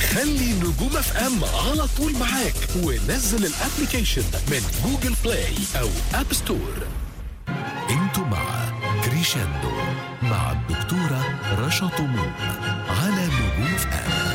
خلي نجوم اف ام على طول معاك ونزل الابلكيشن من جوجل بلاي او اب ستور انتوا مع كريشاندو مع الدكتورة رشا طموح على نجوم اف ام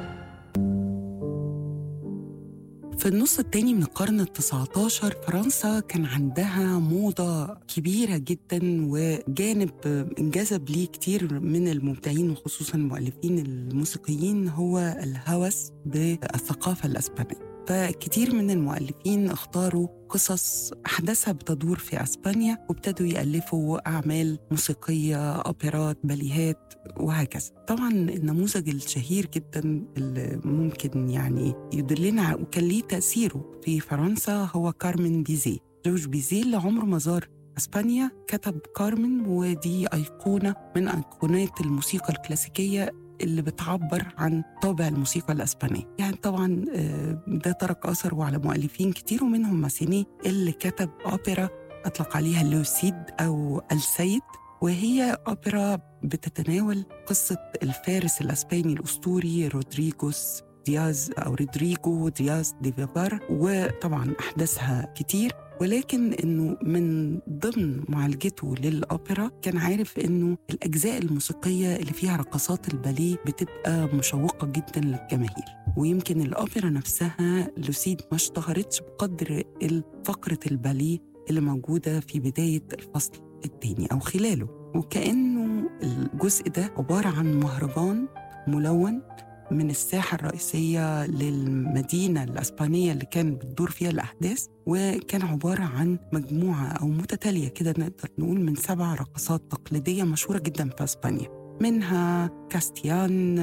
في النص التاني من القرن التسعة عشر فرنسا كان عندها موضة كبيرة جدا وجانب انجذب ليه كتير من المبدعين وخصوصا المؤلفين الموسيقيين هو الهوس بالثقافة الأسبانية فكتير من المؤلفين اختاروا قصص أحداثها بتدور في أسبانيا وابتدوا يألفوا أعمال موسيقية أوبرات باليهات وهكذا طبعا النموذج الشهير جدا اللي ممكن يعني يدلنا وكان ليه تأثيره في فرنسا هو كارمن بيزي جورج بيزي اللي عمره ما زار اسبانيا كتب كارمن ودي ايقونه من ايقونات الموسيقى الكلاسيكيه اللي بتعبر عن طابع الموسيقى الاسبانيه يعني طبعا آه، ده ترك اثره على مؤلفين كتير ومنهم ماسيني اللي كتب اوبرا اطلق عليها لوسيد او السيد وهي اوبرا بتتناول قصه الفارس الاسباني الاسطوري رودريجوس دياز او رودريجو دياز دي فيفار وطبعا احداثها كتير ولكن انه من ضمن معالجته للاوبرا كان عارف انه الاجزاء الموسيقيه اللي فيها رقصات الباليه بتبقى مشوقه جدا للجماهير ويمكن الاوبرا نفسها لوسيد ما اشتهرتش بقدر فقره الباليه اللي موجوده في بدايه الفصل الثاني او خلاله وكانه الجزء ده عباره عن مهرجان ملون من الساحة الرئيسية للمدينة الأسبانية اللي كان بتدور فيها الأحداث وكان عبارة عن مجموعة أو متتالية كده نقدر نقول من سبع رقصات تقليدية مشهورة جدا في أسبانيا منها كاستيان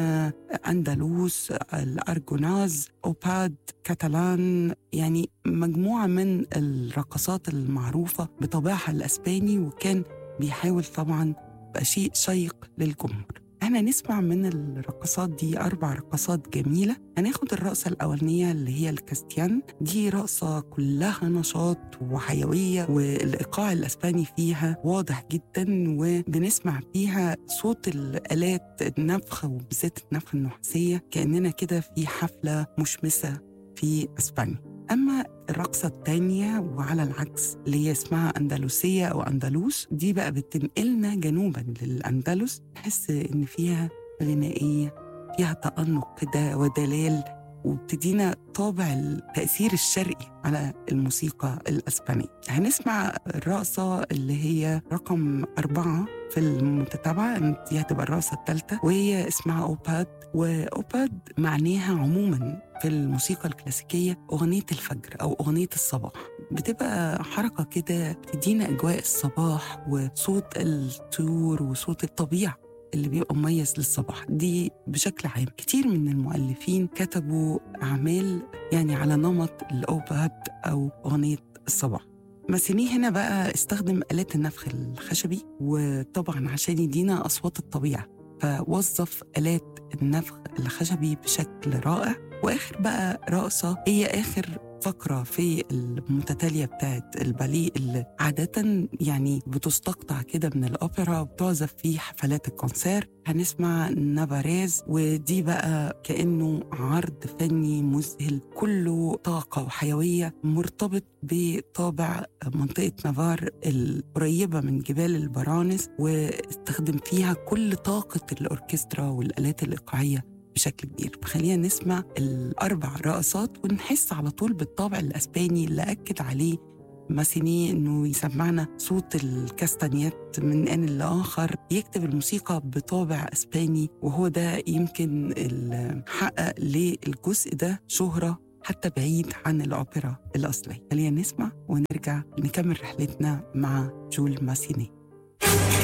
أندلوس الأرجوناز أوباد كاتالان يعني مجموعة من الرقصات المعروفة بطابعها الأسباني وكان بيحاول طبعا يبقى شيء شيق للجمهور احنا نسمع من الرقصات دي أربع رقصات جميلة هناخد الرقصة الأولانية اللي هي الكاستيان دي رقصة كلها نشاط وحيوية والإيقاع الأسباني فيها واضح جدا وبنسمع فيها صوت الآلات النفخ وبالذات النفخ النحاسية كأننا كده في حفلة مشمسة في أسبانيا أما الرقصة التانية وعلى العكس اللي هي اسمها أندلسية أو أندلس دي بقى بتنقلنا جنوبا للأندلس نحس إن فيها غنائية فيها تأنق كده ودلال وبتدينا طابع التأثير الشرقي على الموسيقى الأسبانية هنسمع الرقصة اللي هي رقم أربعة في المتتابعة دي هتبقى الرقصة الثالثة وهي اسمها أوباد وأوباد معناها عموما في الموسيقى الكلاسيكية أغنية الفجر أو أغنية الصباح بتبقى حركة كده بتدينا أجواء الصباح وصوت الطيور وصوت الطبيعة اللي بيبقى مميز للصباح دي بشكل عام كتير من المؤلفين كتبوا أعمال يعني على نمط الأوباد أو أغنية الصباح ماسيني هنا بقى استخدم آلات النفخ الخشبي وطبعا عشان يدينا أصوات الطبيعة فوظف آلات النفخ الخشبي بشكل رائع وآخر بقى رقصة هي آخر فقرة في المتتالية بتاعت الباليه اللي عادة يعني بتستقطع كده من الأوبرا وبتعزف في حفلات الكونسير هنسمع نافاريز ودي بقى كأنه عرض فني مذهل كله طاقة وحيوية مرتبط بطابع منطقة نافار القريبة من جبال البرانس واستخدم فيها كل طاقة الأوركسترا والآلات الإيقاعية بشكل كبير فخلينا نسمع الأربع رقصات ونحس على طول بالطابع الأسباني اللي أكد عليه ماسيني انه يسمعنا صوت الكاستانيات من ان لاخر يكتب الموسيقى بطابع اسباني وهو ده يمكن اللي حقق للجزء ده شهره حتى بعيد عن الاوبرا الاصليه خلينا نسمع ونرجع نكمل رحلتنا مع جول ماسيني